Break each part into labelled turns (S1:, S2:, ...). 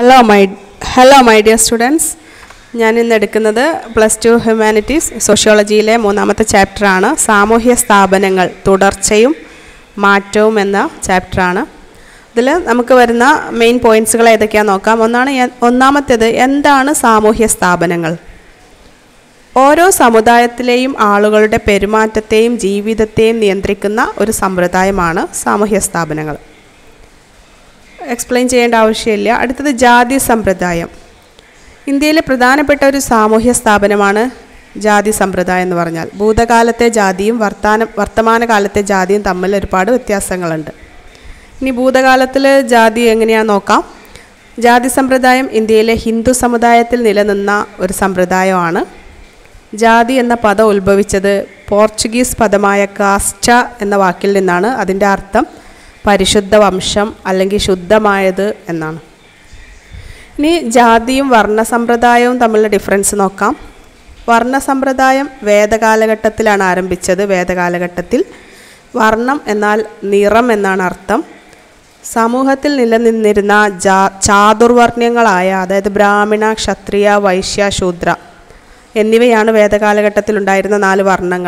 S1: hello my hello my dear students ഞാൻ ഇന്ന് എടുക്കുന്നത് പ്ലസ് ടു ഹ്യൂമാനിറ്റീസ് സോഷ്യോളജിയിലെ മൂന്നാമത്തെ ചാപ്റ്ററാണ് സാമൂഹ്യ സ്ഥാപനങ്ങൾ തുടർച്ചയും മാറ്റവും എന്ന ചാപ്റ്ററാണ് ഇതിൽ നമുക്ക് വരുന്ന മെയിൻ പോയിൻറ്റ്സുകൾ ഏതൊക്കെയാണെന്ന് നോക്കാം ഒന്നാണ് എ- ഒന്നാമത്തേത് എന്താണ് സാമൂഹ്യ സ്ഥാപനങ്ങൾ ഓരോ സമുദായത്തിലെയും ആളുകളുടെ പെരുമാറ്റത്തെയും ജീവിതത്തെയും നിയന്ത്രിക്കുന്ന ഒരു സമ്പ്രദായമാണ് സാമൂഹ്യ സ്ഥാപനങ്ങൾ എക്സ്പ്ലെയിൻ ചെയ്യേണ്ട ആവശ്യമില്ല അടുത്തത് ജാതി സമ്പ്രദായം ഇന്ത്യയിലെ പ്രധാനപ്പെട്ട ഒരു സാമൂഹ്യ സ്ഥാപനമാണ് ജാതി സമ്പ്രദായം എന്ന് പറഞ്ഞാൽ ഭൂതകാലത്തെ ജാതിയും വർത്താന വർത്തമാനകാലത്തെ ജാതിയും തമ്മിൽ ഒരുപാട് വ്യത്യാസങ്ങളുണ്ട് ഇനി ഭൂതകാലത്തിൽ ജാതി എങ്ങനെയാണെന്ന് നോക്കാം ജാതി സമ്പ്രദായം ഇന്ത്യയിലെ ഹിന്ദു സമുദായത്തിൽ നിലനിന്ന ഒരു സമ്പ്രദായമാണ് ജാതി എന്ന പദം ഉത്ഭവിച്ചത് പോർച്ചുഗീസ് പദമായ കാസ്റ്റ എന്ന വാക്കിൽ നിന്നാണ് അതിൻ്റെ അർത്ഥം പരിശുദ്ധ വംശം അല്ലെങ്കിൽ ശുദ്ധമായത് എന്നാണ് ഇനി ജാതിയും വർണ്ണസമ്പ്രദായവും തമ്മിലുള്ള ഡിഫറൻസ് നോക്കാം വർണ്ണസമ്പ്രദായം വേദകാലഘട്ടത്തിലാണ് ആരംഭിച്ചത് വേദകാലഘട്ടത്തിൽ വർണ്ണം എന്നാൽ നിറം എന്നാണ് അർത്ഥം സമൂഹത്തിൽ നിലനിന്നിരുന്ന ജാ ചാതുർവർണ്ണ്യങ്ങളായ അതായത് ബ്രാഹ്മണ ക്ഷത്രിയ വൈശ്യ ശൂദ്ര എന്നിവയാണ് വേദകാലഘട്ടത്തിൽ ഉണ്ടായിരുന്ന നാല് വർണ്ണങ്ങൾ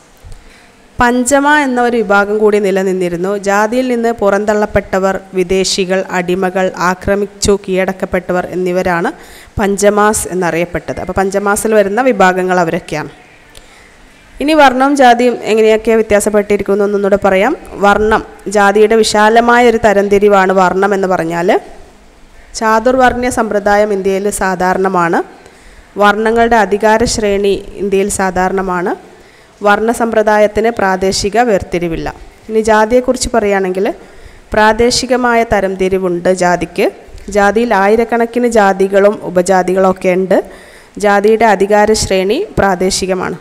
S1: പഞ്ചമ എന്ന ഒരു വിഭാഗം കൂടി നിലനിന്നിരുന്നു ജാതിയിൽ നിന്ന് പുറന്തള്ളപ്പെട്ടവർ വിദേശികൾ അടിമകൾ ആക്രമിച്ചു കീഴടക്കപ്പെട്ടവർ എന്നിവരാണ് പഞ്ചമാസ് എന്നറിയപ്പെട്ടത് അപ്പോൾ പഞ്ചമാസിൽ വരുന്ന വിഭാഗങ്ങൾ അവരൊക്കെയാണ് ഇനി വർണ്ണവും ജാതിയും എങ്ങനെയൊക്കെ വ്യത്യാസപ്പെട്ടിരിക്കുന്നു എന്നൊന്നുകൂടെ പറയാം വർണ്ണം ജാതിയുടെ വിശാലമായ ഒരു തരംതിരിവാണ് വർണ്ണം എന്ന് പറഞ്ഞാൽ ചാതുർവർണ്ണ സമ്പ്രദായം ഇന്ത്യയിൽ സാധാരണമാണ് വർണ്ണങ്ങളുടെ അധികാര ശ്രേണി ഇന്ത്യയിൽ സാധാരണമാണ് വർണ്ണ സമ്പ്രദായത്തിന് പ്രാദേശിക വേർതിരിവില്ല ഇനി ജാതിയെക്കുറിച്ച് പറയുകയാണെങ്കിൽ പ്രാദേശികമായ തരംതിരിവുണ്ട് ജാതിക്ക് ജാതിയിൽ ആയിരക്കണക്കിന് ജാതികളും ഉപജാതികളും ഒക്കെ ഉണ്ട് ജാതിയുടെ അധികാര ശ്രേണി പ്രാദേശികമാണ്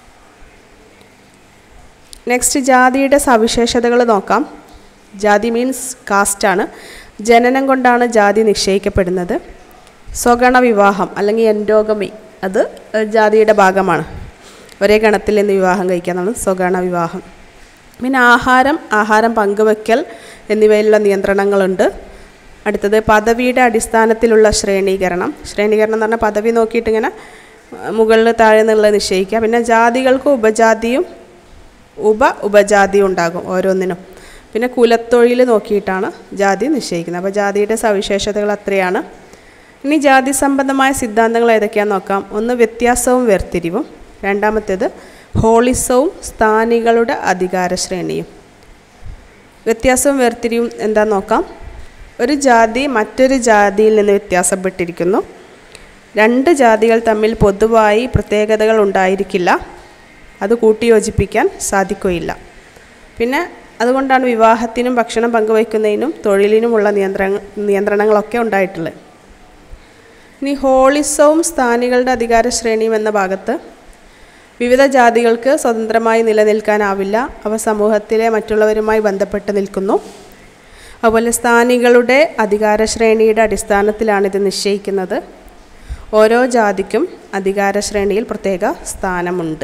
S1: നെക്സ്റ്റ് ജാതിയുടെ സവിശേഷതകൾ നോക്കാം ജാതി മീൻസ് കാസ്റ്റാണ് ജനനം കൊണ്ടാണ് ജാതി നിശ്ചയിക്കപ്പെടുന്നത് സ്വഗണ വിവാഹം അല്ലെങ്കിൽ എൻഡോഗമി അത് ഏഹ്, ജാതിയുടെ ഭാഗമാണ് ഒരേ ഗണത്തിൽ നിന്ന് വിവാഹം കഴിക്കാന്നാണ് സ്വഗണ വിവാഹം പിന്നെ ആഹാരം ആഹാരം പങ്കുവെക്കൽ എന്നിവയിലുള്ള നിയന്ത്രണങ്ങളുണ്ട് അടുത്തത് പദവിയുടെ അടിസ്ഥാനത്തിലുള്ള ശ്രേണീകരണം ശ്രേണീകരണം എന്ന് പറഞ്ഞാൽ പദവി നോക്കിയിട്ട് ഇങ്ങനെ ഏഹ്, മുകളിൽ താഴെ നിന്നുള്ളത് നിശ്ചയിക്കുക പിന്നെ ജാതികൾക്ക് ഉപജാതിയും ഉപ ഉപജാതി ഉണ്ടാകും ഓരോന്നിനും പിന്നെ കുലത്തൊഴിൽ നോക്കിയിട്ടാണ് ജാതി നിശ്ചയിക്കുന്നത് അപ്പോൾ ജാതിയുടെ സവിശേഷതകൾ അത്രയാണ് ഇനി ജാതി സംബന്ധമായ സിദ്ധാന്തങ്ങൾ ഏതൊക്കെയാണെന്ന് നോക്കാം ഒന്ന് വ്യത്യാസവും വേർതിരിവും രണ്ടാമത്തേത് ഹോളിസവും സ്ഥാനികളുടെ അധികാര ശ്രേണിയും വ്യത്യാസവും വേർതിരിവും എന്താന്ന് നോക്കാം ഒരു ജാതി മറ്റൊരു ജാതിയിൽ നിന്ന് വ്യത്യാസപ്പെട്ടിരിക്കുന്നു രണ്ട് ജാതികൾ തമ്മിൽ പൊതുവായി പ്രത്യേകതകൾ ഉണ്ടായിരിക്കില്ല അത് കൂട്ടിയോജിപ്പിക്കാൻ സാധിക്കുകയില്ല പിന്നെ അതുകൊണ്ടാണ് വിവാഹത്തിനും ഭക്ഷണം പങ്കുവയ്ക്കുന്നതിനും തൊഴിലിനുമുള്ള നിയന്ത്രണ നിയന്ത്രണങ്ങളൊക്കെ ഉണ്ടായിട്ടുള്ളത് ഇനി ഹോളിസവും സ്ഥാനികളുടെ അധികാര ശ്രേണിയും എന്ന ഭാഗത്ത് വിവിധ ജാതികൾക്ക് സ്വതന്ത്രമായി നിലനിൽക്കാനാവില്ല അവ സമൂഹത്തിലെ മറ്റുള്ളവരുമായി ബന്ധപ്പെട്ട് നിൽക്കുന്നു അതുപോലെ സ്ഥാനികളുടെ അധികാര ശ്രേണിയുടെ അടിസ്ഥാനത്തിലാണ് ഇത് നിശ്ചയിക്കുന്നത് ഓരോ ജാതിക്കും അധികാര ശ്രേണിയിൽ പ്രത്യേക സ്ഥാനമുണ്ട്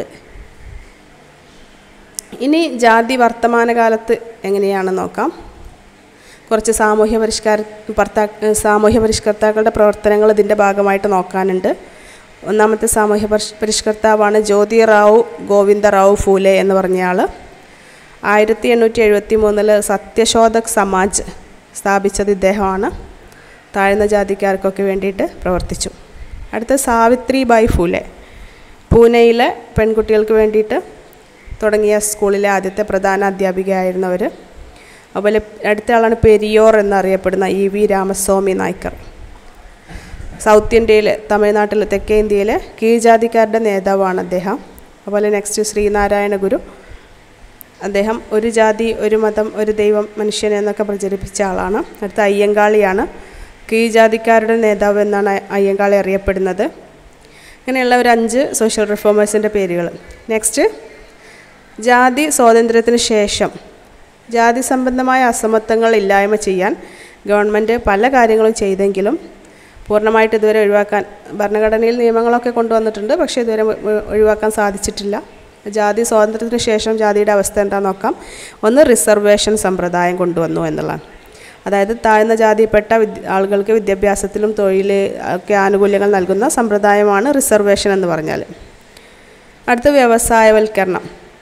S1: ഇനി ജാതി വർത്തമാനകാലത്ത് എങ്ങനെയാണെന്ന് നോക്കാം കുറച്ച് സാമൂഹ്യ പരിഷ്കാര ഭർത്താ സാമൂഹ്യ പരിഷ്കർത്താക്കളുടെ പ്രവർത്തനങ്ങൾ ഇതിൻ്റെ ഭാഗമായിട്ട് നോക്കാനുണ്ട് ഒന്നാമത്തെ സാമൂഹ്യ പരിഷ് പരിഷ്കർത്താവാണ് ജ്യോതി റാവു ഗോവിന്ദ റാവു ഫൂലെ എന്ന് പറഞ്ഞയാൾ ആയിരത്തി എണ്ണൂറ്റി എഴുപത്തി മൂന്നിൽ സത്യശോധക് സമാജ് സ്ഥാപിച്ചത് ഇദ്ദേഹമാണ് താഴ്ന്ന ജാതിക്കാർക്കൊക്കെ വേണ്ടിയിട്ട് പ്രവർത്തിച്ചു അടുത്ത സാവിത്രി ബായ് ഫൂലെ പൂനെയിലെ പെൺകുട്ടികൾക്ക് വേണ്ടിയിട്ട് തുടങ്ങിയ സ്കൂളിലെ ആദ്യത്തെ പ്രധാന അധ്യാപികയായിരുന്നവർ അതുപോലെ അടുത്ത ആളാണ് പെരിയോർ എന്നറിയപ്പെടുന്ന E V Ramaswamy Naicker south ഇന്ത്യയിൽ തമിഴ്നാട്ടിൽ തെക്കേ ഇന്ത്യയിലെ കീഴ്ജാതിക്കാരുടെ നേതാവാണ് അദ്ദേഹം അതുപോലെ നെക്സ്റ്റ് ശ്രീനാരായണ ഗുരു അദ്ദേഹം ഒരു ജാതി ഒരു മതം ഒരു ദൈവം മനുഷ്യൻ എന്നൊക്കെ പ്രചരിപ്പിച്ച ആളാണ് അടുത്ത അയ്യങ്കാളിയാണ് കീഴ്ജാതിക്കാരുടെ നേതാവ് എന്നാണ് അയ്യങ്കാളി അറിയപ്പെടുന്നത് ഇങ്ങനെയുള്ള ഒരു അഞ്ച് സോഷ്യൽ റിഫോമേഴ്സിൻ്റെ പേരുകൾ നെക്സ്റ്റ് ജാതി സ്വാതന്ത്ര്യത്തിന് ശേഷം ജാതി സംബന്ധമായ അസമത്വങ്ങൾ ഇല്ലായ്മ ചെയ്യാൻ ഗവൺമെൻറ് പല കാര്യങ്ങളും ചെയ്തെങ്കിലും പൂർണ്ണമായിട്ട് ഇതുവരെ ഒഴിവാക്കാൻ ഭരണഘടനയിൽ നിയമങ്ങളൊക്കെ കൊണ്ടുവന്നിട്ടുണ്ട് പക്ഷേ ഇതുവരെ ഒ- ഒ- ഒഴിവാക്കാൻ സാധിച്ചിട്ടില്ല ജാതി സ്വാതന്ത്ര്യത്തിന് ശേഷം ജാതിയുടെ അവസ്ഥ എന്താണെന്ന് നോക്കാം ഒന്ന് റിസർവേഷൻ സമ്പ്രദായം കൊണ്ടുവന്നു എന്നുള്ളതാണ് അതായത് താഴ്ന്ന ജാതിയിൽപ്പെട്ട വിദ്യ ആളുകൾക്ക് വിദ്യാഭ്യാസത്തിലും തൊഴിൽ ഒക്കെ ആനുകൂല്യങ്ങൾ നൽകുന്ന സമ്പ്രദായമാണ് റിസർവേഷൻ എന്ന് പറഞ്ഞാൽ അടുത്ത വ്യവസായവൽക്കരണം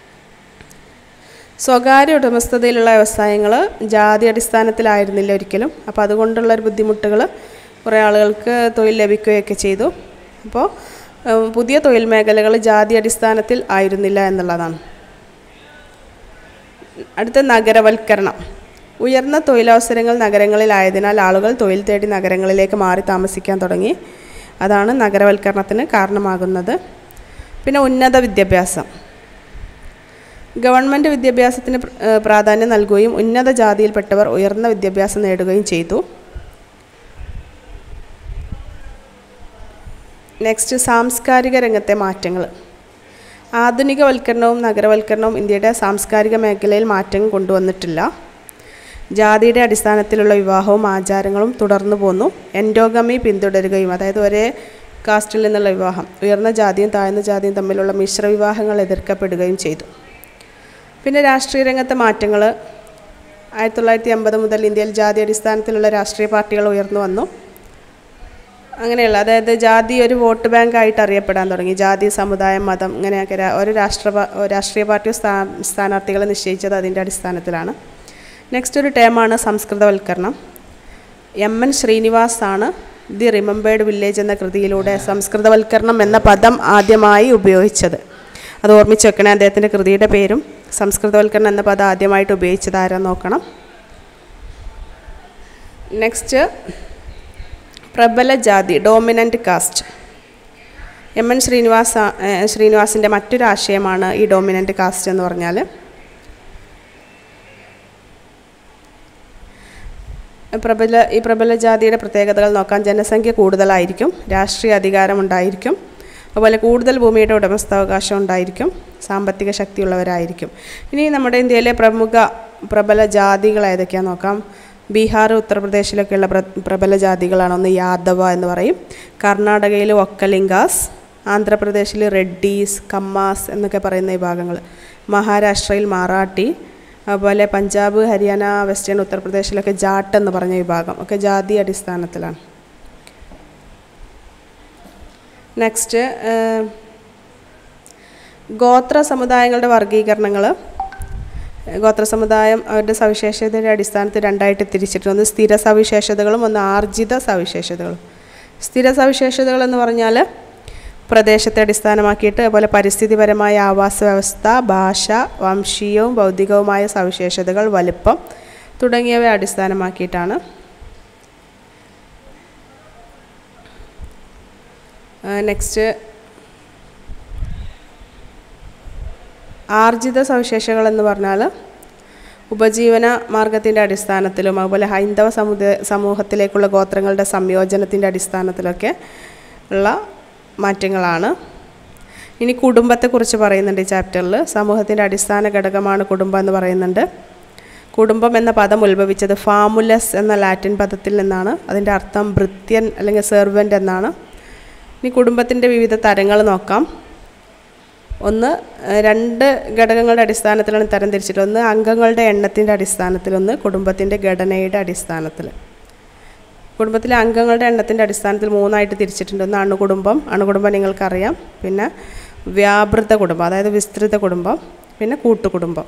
S1: സ്വകാര്യ ഉടമസ്ഥതയിലുള്ള വ്യവസായങ്ങൾ ജാതി അടിസ്ഥാനത്തിലായിരുന്നില്ല ഒരിക്കലും അപ്പോൾ അതുകൊണ്ടുള്ള ഒരു ബുദ്ധിമുട്ടുകൾ കുറേ ആളുകൾക്ക് തൊഴിൽ ലഭിക്കുകയൊക്കെ ചെയ്തു അപ്പോൾ ഏഹ്, പുതിയ തൊഴിൽ മേഖലകൾ ജാതി അടിസ്ഥാനത്തിൽ ആയിരുന്നില്ല എന്നുള്ളതാണ് അടുത്ത നഗരവൽക്കരണം ഉയർന്ന തൊഴിലവസരങ്ങൾ നഗരങ്ങളിലായതിനാൽ ആളുകൾ തൊഴിൽ തേടി നഗരങ്ങളിലേക്ക് മാറി താമസിക്കാൻ തുടങ്ങി അതാണ് നഗരവൽക്കരണത്തിന് കാരണമാകുന്നത് പിന്നെ ഉന്നത വിദ്യാഭ്യാസം ഗവൺമെൻറ് വിദ്യാഭ്യാസത്തിന് പ്ര- ഏഹ് പ്രാധാന്യം നൽകുകയും ഉന്നത ജാതിയിൽപ്പെട്ടവർ ഉയർന്ന വിദ്യാഭ്യാസം നേടുകയും ചെയ്തു നെക്സ്റ്റ് സാംസ്കാരിക രംഗത്തെ മാറ്റങ്ങൾ ആധുനികവൽക്കരണവും നഗരവൽക്കരണവും ഇന്ത്യയുടെ സാംസ്കാരിക മേഖലയിൽ മാറ്റം കൊണ്ടുവന്നിട്ടില്ല ജാതിയുടെ അടിസ്ഥാനത്തിലുള്ള വിവാഹവും ആചാരങ്ങളും തുടർന്നു പോന്നു എൻഡോഗമി പിന്തുടരുകയും അതായത് ഒരേ കാസ്റ്റിൽ നിന്നുള്ള വിവാഹം ഉയർന്ന ജാതിയും താഴ്ന്ന ജാതിയും തമ്മിലുള്ള മിശ്ര വിവാഹങ്ങൾ എതിർക്കപ്പെടുകയും ചെയ്തു പിന്നെ രാഷ്ട്രീയ രംഗത്തെ മാറ്റങ്ങൾ ആയിരത്തി തൊള്ളായിരത്തി അമ്പത് മുതൽ ഇന്ത്യയിൽ ജാതി അടിസ്ഥാനത്തിലുള്ള രാഷ്ട്രീയ പാർട്ടികൾ ഉയർന്നു വന്നു അങ്ങനെയുള്ള അതായത് ജാതി ഒരു വോട്ട് ബാങ്ക് ആയിട്ട് അറിയപ്പെടാൻ തുടങ്ങി ജാതി സമുദായം മതം ഇങ്ങനെയൊക്കെ രാ- ഒരു രാഷ്ട്ര പാ- രാഷ്ട്രീയ പാർട്ടി സ്ഥാ സ്ഥാനാർത്ഥികളെ നിശ്ചയിച്ചത് അതിൻ്റെ അടിസ്ഥാനത്തിലാണ് നെക്സ്റ്റ് ഒരു ടേമാണ് സംസ്കൃതവൽക്കരണം എം എൻ ശ്രീനിവാസ് ആണ് ദി റിമെമ്പേർഡ് വില്ലേജ് എന്ന കൃതിയിലൂടെ സംസ്കൃതവൽക്കരണം എന്ന പദം ആദ്യമായി ഉപയോഗിച്ചത് അത് ഓർമ്മിച്ച് വെക്കണേ അദ്ദേഹത്തിൻ്റെ കൃതിയുടെ പേരും സംസ്കൃതവൽക്കരണം എന്ന പദം ആദ്യമായിട്ട് ഉപയോഗിച്ചത് ആരാ നോക്കണം നെക്സ്റ്റ് പ്രബല ജാതി dominant caste M N Srinivasa ഏഹ് ശ്രീനിവാസിൻ്റെ മറ്റൊരു ആശയമാണ് ഈ ഡോമിനൻ്റ് കാസ്റ്റ് എന്ന് പറഞ്ഞാൽ പ്രബല ഈ പ്രബല ജാതിയുടെ പ്രത്യേകതകൾ നോക്കാൻ ജനസംഖ്യ കൂടുതലായിരിക്കും രാഷ്ട്രീയ അധികാരം ഉണ്ടായിരിക്കും അതുപോലെ കൂടുതൽ ഭൂമിയുടെ ഉടമസ്ഥാവകാശം ഉണ്ടായിരിക്കും സാമ്പത്തിക ശക്തിയുള്ളവരായിരിക്കും ഇനി നമ്മുടെ ഇന്ത്യയിലെ പ്രമുഖ പ്രബല ജാതികൾ ഏതൊക്കെയാണെന്ന് നോക്കാം ബീഹാർ ഉത്തർപ്രദേശിലൊക്കെയുള്ള പ്ര പ്രബല ജാതികളാണ് ഒന്ന് യാദവ എന്ന് പറയും കർണാടകയിൽ ഒക്കലിംഗാസ് ആന്ധ്രാപ്രദേശിൽ റെഡ്ഡീസ് കമ്മാസ് എന്നൊക്കെ പറയുന്ന വിഭാഗങ്ങൾ മഹാരാഷ്ട്രയിൽ മറാഠി അതുപോലെ പഞ്ചാബ് ഹരിയാന വെസ്റ്റേൺ ഉത്തർപ്രദേശിലൊക്കെ ജാട്ട് എന്ന് പറഞ്ഞ വിഭാഗം ഒക്കെ ജാതി അടിസ്ഥാനത്തിലാണ് നെക്സ്റ്റ് ഗോത്ര സമുദായങ്ങളുടെ വർഗീകരണങ്ങൾ ഗോത്ര സമുദായം അവരുടെ സവിശേഷതയുടെ അടിസ്ഥാനത്തിൽ രണ്ടായിട്ട് തിരിച്ചിട്ടുണ്ട് ഒന്ന് സ്ഥിര സവിശേഷതകളും ഒന്ന് ആർജിത സവിശേഷതകളും സ്ഥിര സവിശേഷതകൾ എന്ന് പറഞ്ഞാൽ പ്രദേശത്തെ അടിസ്ഥാനമാക്കിയിട്ട് അതുപോലെ പരിസ്ഥിതിപരമായ ആവാസ വ്യവസ്ഥ ഭാഷ വംശീയവും ബൗദ്ധികവുമായ സവിശേഷതകൾ വലുപ്പം തുടങ്ങിയവയെ അടിസ്ഥാനമാക്കിയിട്ടാണ് നെക്സ്റ്റ് ആർജിത സവിശേഷതകൾ എന്ന് പറഞ്ഞാൽ ഉപജീവന മാർഗത്തിൻ്റെ അടിസ്ഥാനത്തിലും അതുപോലെ ഹൈന്ദവ സമുദ സമൂഹത്തിലേക്കുള്ള ഗോത്രങ്ങളുടെ സംയോജനത്തിൻ്റെ അടിസ്ഥാനത്തിലൊക്കെ ഉള്ള മാറ്റങ്ങളാണ് ഇനി കുടുംബത്തെക്കുറിച്ച് പറയുന്നുണ്ട് ഈ ചാപ്റ്ററിൽ സമൂഹത്തിൻ്റെ അടിസ്ഥാന ഘടകമാണ് കുടുംബം എന്ന് പറയുന്നുണ്ട് കുടുംബം എന്ന പദം ഉത്ഭവിച്ചത് ഫാമുലസ് എന്ന ലാറ്റിൻ പദത്തിൽ നിന്നാണ് അതിൻ്റെ അർത്ഥം ഭൃത്യൻ അല്ലെങ്കിൽ സെർവൻ്റ് എന്നാണ് ഇനി കുടുംബത്തിൻ്റെ വിവിധ തരങ്ങൾ നോക്കാം ഒന്ന് ഏഹ്, രണ്ട് ഘടകങ്ങളുടെ അടിസ്ഥാനത്തിലാണ് തരം തിരിച്ചിട്ടുള്ളത് ഒന്ന് അംഗങ്ങളുടെ എണ്ണത്തിൻ്റെ അടിസ്ഥാനത്തിൽ ഒന്ന് കുടുംബത്തിൻ്റെ ഘടനയുടെ അടിസ്ഥാനത്തിൽ കുടുംബത്തിലെ അംഗങ്ങളുടെ എണ്ണത്തിൻ്റെ അടിസ്ഥാനത്തിൽ മൂന്നായിട്ട് തിരിച്ചിട്ടുണ്ട് ഒന്ന് അണുകുടുംബം അണുകുടുംബം നിങ്ങൾക്കറിയാം പിന്നെ വ്യാപൃത കുടുംബം അതായത് വിസ്തൃത കുടുംബം പിന്നെ കൂട്ടുകുടുംബം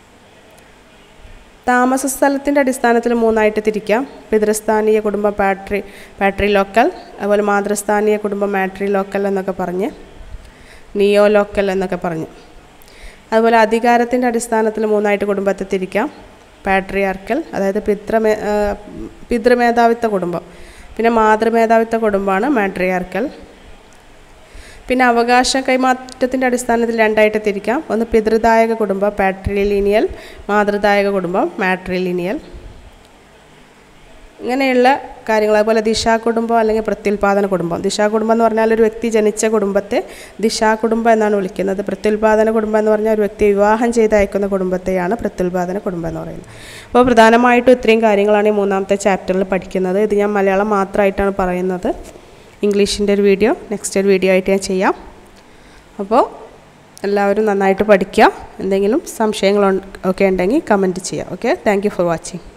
S1: താമസ സ്ഥലത്തിൻ്റെ അടിസ്ഥാനത്തിൽ മൂന്നായിട്ട് തിരിക്കാം പിതൃസ്ഥാനീയ കുടുംബം പാട്രി പാട്രി ലോക്കൽ അതുപോലെ മാതൃസ്ഥാനീയ കുടുംബം മാട്രി ലോക്കൽ എന്നൊക്കെ പറഞ്ഞ് നിയോ ലോക്കൽ എന്നൊക്കെ പറഞ്ഞു അതുപോലെ അധികാരത്തിൻ്റെ അടിസ്ഥാനത്തിൽ മൂന്നായിട്ട് കുടുംബത്തെ തിരിക്കാം പാട്രിയാർക്കൽ അതായത് പിതൃമേ ആ, പിതൃമേധാവിത്വ കുടുംബം പിന്നെ മാതൃമേധാവിത്വ കുടുംബമാണ് മാട്രിയാർക്കൽ പിന്നെ അവകാശ കൈമാറ്റത്തിൻ്റെ അടിസ്ഥാനത്തിൽ രണ്ടായിട്ട് തിരിക്കാം ഒന്ന് പിതൃദായക കുടുംബം പാട്രിലിനിയൽ മാതൃദായക കുടുംബം മാട്രിലിനിയൽ ഇങ്ങനെയുള്ള കാര്യങ്ങൾ അതുപോലെ ദിശാ കുടുംബം അല്ലെങ്കിൽ പ്രത്യുൽപാദന കുടുംബം ദിശാ കുടുംബം എന്ന് പറഞ്ഞാൽ ഒരു വ്യക്തി ജനിച്ച കുടുംബത്തെ ദിശാ കുടുംബം എന്നാണ് വിളിക്കുന്നത് പ്രത്യുൽപാദന കുടുംബം എന്ന് പറഞ്ഞാൽ ഒരു വ്യക്തി വിവാഹം ചെയ്ത് അയക്കുന്ന കുടുംബത്തെയാണ് പ്രത്യുൽപാദന കുടുംബം എന്ന് പറയുന്നത് അപ്പോൾ പ്രധാനമായിട്ടും ഇത്രയും കാര്യങ്ങളാണ് ഈ മൂന്നാമത്തെ ചാപ്റ്ററിൽ പഠിക്കുന്നത് ഇത് ഞാൻ മലയാളം മാത്രമായിട്ടാണ് പറയുന്നത് ഇംഗ്ലീഷിൻ്റെ ഒരു വീഡിയോ നെക്സ്റ്റ് ഒരു വീഡിയോ ആയിട്ട് ഞാൻ ചെയ്യാം അപ്പോൾ എല്ലാവരും നന്നായിട്ട് പഠിക്കുക എന്തെങ്കിലും സംശയങ്ങൾ ഒക്കെ ഉണ്ടെങ്കിൽ കമൻറ്റ് ചെയ്യുക okay thank you for watching